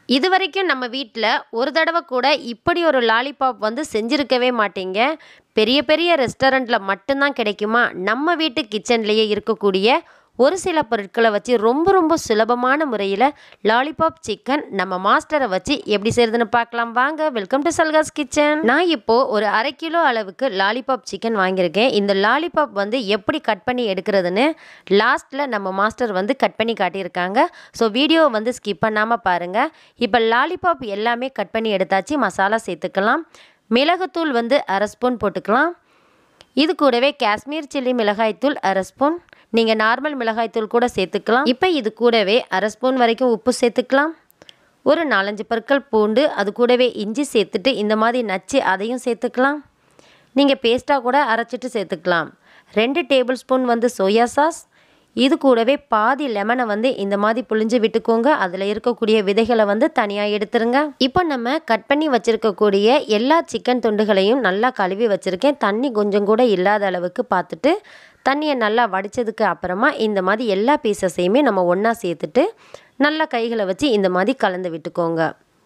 இது வரைக்கும் நம்ம வீட்டில் ஒரு தடவை கூட இப்படி ஒரு லாலிபாப் வந்து செஞ்சுருக்கவே மாட்டீங்க பெரிய பெரிய ரெஸ்டாரண்ட்டில் மட்டும்தான் கிடைக்குமா நம்ம வீட்டு கிச்சன்லேயே இருக்கக்கூடிய ஒரு சில பொருட்களை வச்சு ரொம்ப ரொம்ப சுலபமான முறையில் லாலிபாப் சிக்கன் நம்ம மாஸ்டரை வச்சு எப்படி செய்யறதுன்னு பார்க்கலாம் வாங்க வெல்கம் டு சல்காஸ் கிச்சன் நான் இப்போது ஒரு அரை கிலோ அளவுக்கு லாலிபாப் சிக்கன் வாங்கியிருக்கேன் இந்த லாலிபாப் வந்து எப்படி கட் பண்ணி எடுக்கிறதுன்னு லாஸ்ட்டில் நம்ம மாஸ்டர் வந்து கட் பண்ணி காட்டியிருக்காங்க ஸோ வீடியோவை வந்து ஸ்கிப் பண்ணாமல் பாருங்கள் இப்போ லாலிபாப் எல்லாமே கட் பண்ணி எடுத்தாச்சு மசாலா சேர்த்துக்கலாம் மிளகுத்தூள் வந்து அரை ஸ்பூன் போட்டுக்கலாம் இது கூடவே காஷ்மீர் சில்லி மிளகாய்த்தூள் அரை ஸ்பூன் நீங்கள் நார்மல் மிளகாய்த்தூள் கூட சேர்த்துக்கலாம் இப்போ இது கூடவே அரை ஸ்பூன் வரைக்கும் உப்பு சேர்த்துக்கலாம் ஒரு நாலஞ்சு பற்கள் பூண்டு அது கூடவே இஞ்சி சேர்த்துட்டு இந்த மாதிரி நச்சு அதையும் சேர்த்துக்கலாம் நீங்கள் பேஸ்ட்டாக கூட அரைச்சிட்டு சேர்த்துக்கலாம் ரெண்டு டேபிள் ஸ்பூன் வந்து சோயா சாஸ் இது கூடவே பாதி லெமனை வந்து இந்த மாதிரி புழிஞ்சு விட்டுக்கோங்க அதில் இருக்கக்கூடிய விதைகளை வந்து தனியாக எடுத்துருங்க இப்போ நம்ம கட் பண்ணி வச்சுருக்கக்கூடிய எல்லா சிக்கன் துண்டுகளையும் நல்லா கழுவி வச்சுருக்கேன் தண்ணி கொஞ்சம் கூட இல்லாத அளவுக்கு பார்த்துட்டு தண்ணியை நல்லா வடித்ததுக்கு அப்புறமா இந்த மாதிரி எல்லா பீசஸையுமே நம்ம ஒன்றா சேர்த்துட்டு நல்லா கைகளை வச்சு இந்த மாதிரி கலந்து விட்டுக்கோங்க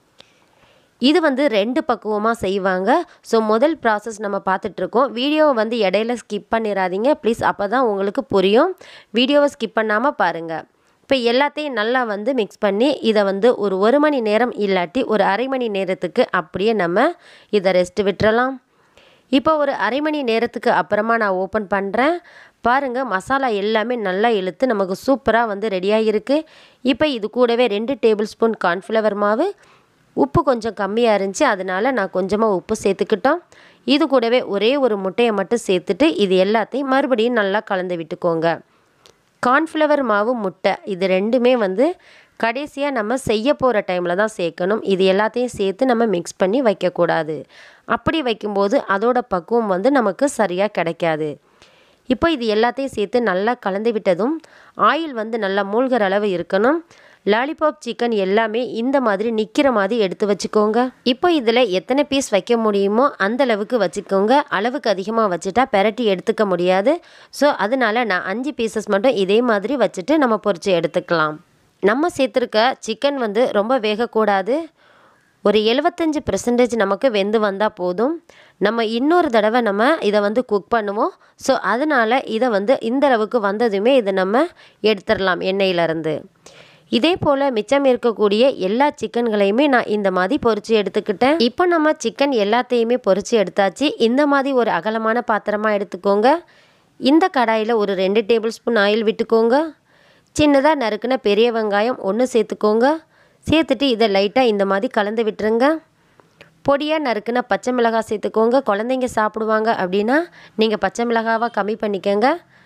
இது வந்து ரெண்டு பக்குவமாக செய்வாங்க ஸோ முதல் ப்ராசஸ் நம்ம பார்த்துட்ருக்கோம் வீடியோவை வந்து இடையில ஸ்கிப் பண்ணிடாதீங்க ப்ளீஸ் அப்போ தான் உங்களுக்கு புரியும் வீடியோவை ஸ்கிப் பண்ணாமல் பாருங்கள் இப்போ எல்லாத்தையும் நல்லா வந்து மிக்ஸ் பண்ணி இதை வந்து ஒரு ஒரு மணி நேரம் இல்லாட்டி ஒரு அரை மணி நேரத்துக்கு அப்படியே நம்ம இதை ரெஸ்ட் விட்டுறலாம் இப்போ ஒரு அரை மணி நேரத்துக்கு அப்புறமா நான் ஓப்பன் பண்ணுறேன் பாருங்கள் மசாலா எல்லாமே நல்லா இழுத்து நமக்கு சூப்பராக வந்து ரெடியாக இருக்குது இப்போ இது கூடவே ரெண்டு டேபிள் ஸ்பூன் கார்ன்ஃப்ளவர் மாவு உப்பு கொஞ்சம் கம்மியாக இருந்துச்சு அதனால் நான் கொஞ்சமாக உப்பு சேர்த்துக்கிட்டோம் இது கூடவே ஒரே ஒரு முட்டையை மட்டும் சேர்த்துட்டு இது எல்லாத்தையும் மறுபடியும் நல்லா கலந்து விட்டுக்கோங்க கார்ன்ஃப்ளவர் மாவு முட்டை இது ரெண்டுமே வந்து கடைசியாக நம்ம செய்ய போகிற டைமில் தான் சேர்க்கணும் இது எல்லாத்தையும் சேர்த்து நம்ம மிக்ஸ் பண்ணி வைக்கக்கூடாது அப்படி வைக்கும்போது அதோட பக்குவம் வந்து நமக்கு சரியாக கிடைக்காது இப்போ இது எல்லாத்தையும் சேர்த்து நல்லா கலந்து விட்டதும் ஆயில் வந்து நல்லா மூழ்கிற அளவு இருக்கணும் லாலிபாப் சிக்கன் எல்லாமே இந்த மாதிரி நிற்கிற மாதிரி எடுத்து வச்சுக்கோங்க இப்போ இதில் எத்தனை பீஸ் வைக்க முடியுமோ அந்த அளவுக்கு வச்சுக்கோங்க அளவுக்கு அதிகமாக வச்சுட்டா பெரட்டி எடுத்துக்க முடியாது ஸோ அதனால நான் அஞ்சு பீசஸ் மட்டும் இதே மாதிரி வச்சுட்டு நம்ம பொரித்து எடுத்துக்கலாம் நம்ம சேர்த்துருக்க சிக்கன் வந்து ரொம்ப வேகக்கூடாது ஒரு எழுபத்தஞ்சி பெர்சன்டேஜ் நமக்கு வெந்து வந்தால் போதும் நம்ம இன்னொரு தடவை நம்ம இதை வந்து குக் பண்ணுவோம் ஸோ அதனால் இதை வந்து இந்த அளவுக்கு வந்ததுமே இதை நம்ம எடுத்துடலாம் எண்ணெயிலேருந்து இதே போல் மிச்சம் இருக்கக்கூடிய எல்லா சிக்கன்களையுமே நான் இந்த மாதிரி பொரித்து எடுத்துக்கிட்டேன் இப்போ நம்ம சிக்கன் எல்லாத்தையுமே பொரித்து எடுத்தாச்சு இந்த மாதிரி ஒரு அகலமான பாத்திரமாக எடுத்துக்கோங்க இந்த கடாயில் ஒரு ரெண்டு டேபிள் ஸ்பூன் ஆயில் விட்டுக்கோங்க சின்னதாக நறுக்குன பெரிய வெங்காயம் ஒன்று சேர்த்துக்கோங்க சேர்த்துட்டு இதை லைட்டாக இந்த மாதிரி கலந்து விட்டுருங்க பொடியாக நறுக்குன பச்சை மிளகாய் சேர்த்துக்கோங்க குழந்தைங்க சாப்பிடுவாங்க அப்படின்னா நீங்கள் பச்சை மிளகாவாக கம்மி பண்ணிக்கோங்க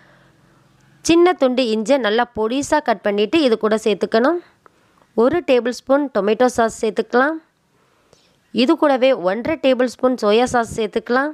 சின்ன துண்டு இஞ்சை நல்லா பொடிசாக கட் பண்ணிவிட்டு இது கூட சேர்த்துக்கணும் ஒரு டேபிள் ஸ்பூன் டொமேட்டோ சாஸ் சேர்த்துக்கலாம் இது கூடவே ஒன்றரை டேபிள் ஸ்பூன் சோயா சாஸ் சேர்த்துக்கலாம்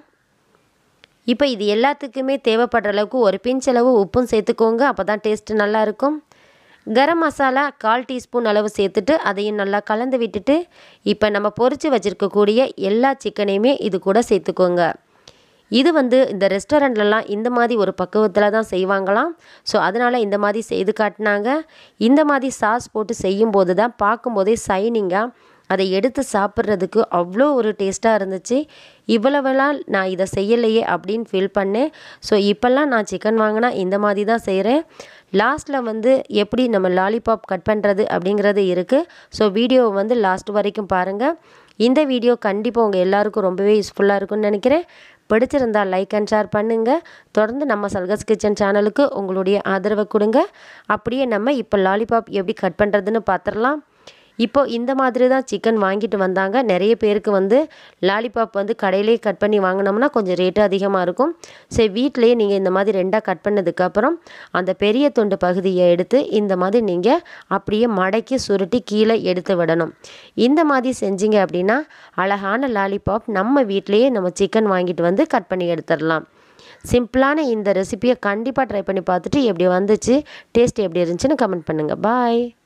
இப்போ இது எல்லாத்துக்குமே தேவைப்படுற அளவுக்கு ஒரு பிஞ்ச் அளவு உப்பும் சேர்த்துக்கோங்க அப்போ தான் டேஸ்ட்டு நல்லாயிருக்கும் கரம் மசாலா கால் டீஸ்பூன் அளவு சேர்த்துட்டு அதையும் நல்லா கலந்து விட்டுட்டு இப்போ நம்ம பொரித்து வச்சுருக்கக்கூடிய எல்லா சிக்கனையுமே இது கூட சேர்த்துக்கோங்க இது வந்து இந்த ரெஸ்டாரண்ட்லலாம் இந்த மாதிரி ஒரு பக்குவத்தில் தான் செய்வாங்களாம் ஸோ அதனால் இந்த மாதிரி செய்து காட்டினாங்க இந்த மாதிரி சாஸ் போட்டு செய்யும்போது தான் பார்க்கும்போதே சைனிங்காக அதை எடுத்து சாப்பிட்றதுக்கு அவ்வளோ ஒரு டேஸ்ட்டாக இருந்துச்சு இவ்வளவெல்லாம் நான் இதை செய்யலையே அப்படின்னு ஃபீல் பண்ணேன் ஸோ இப்போல்லாம் நான் சிக்கன் வாங்கினா இந்த மாதிரி தான் செய்கிறேன் லாஸ்ட்டில் வந்து எப்படி நம்ம லாலிபாப் கட் பண்ணுறது அப்படிங்கிறது இருக்குது ஸோ வீடியோவை வந்து லாஸ்ட் வரைக்கும் பாருங்கள் இந்த வீடியோ கண்டிப்பாக உங்கள் எல்லாருக்கும் ரொம்பவே யூஸ்ஃபுல்லாக இருக்கும்னு நினைக்கிறேன் பிடிச்சிருந்தால் லைக் அண்ட் ஷேர் பண்ணுங்கள் தொடர்ந்து நம்ம சல்கஸ் கிச்சன் சேனலுக்கு உங்களுடைய ஆதரவை கொடுங்க அப்படியே நம்ம இப்போ லாலிபாப் எப்படி கட் பண்ணுறதுன்னு பார்த்துடலாம் இப்போ இந்த மாதிரி தான் சிக்கன் வாங்கிட்டு வந்தாங்க நிறைய பேருக்கு வந்து லாலிபாப் வந்து கடையிலே கட் பண்ணி வாங்கினோம்னா கொஞ்சம் ரேட்டு அதிகமாக இருக்கும் சரி வீட்டிலேயே நீங்கள் இந்த மாதிரி ரெண்டாக கட் பண்ணதுக்கப்புறம் அந்த பெரிய துண்டு பகுதியை எடுத்து இந்த மாதிரி நீங்கள் அப்படியே மடக்கி சுருட்டி கீழே எடுத்து விடணும் இந்த மாதிரி செஞ்சீங்க அப்படின்னா அழகான லாலிபாப் நம்ம வீட்டிலேயே நம்ம சிக்கன் வாங்கிட்டு வந்து கட் பண்ணி எடுத்துடலாம் சிம்பிளான இந்த ரெசிபியை கண்டிப்பாக ட்ரை பண்ணி பார்த்துட்டு எப்படி வந்துச்சு டேஸ்ட் எப்படி இருந்துச்சுன்னு கமெண்ட் பண்ணுங்கள் பாய்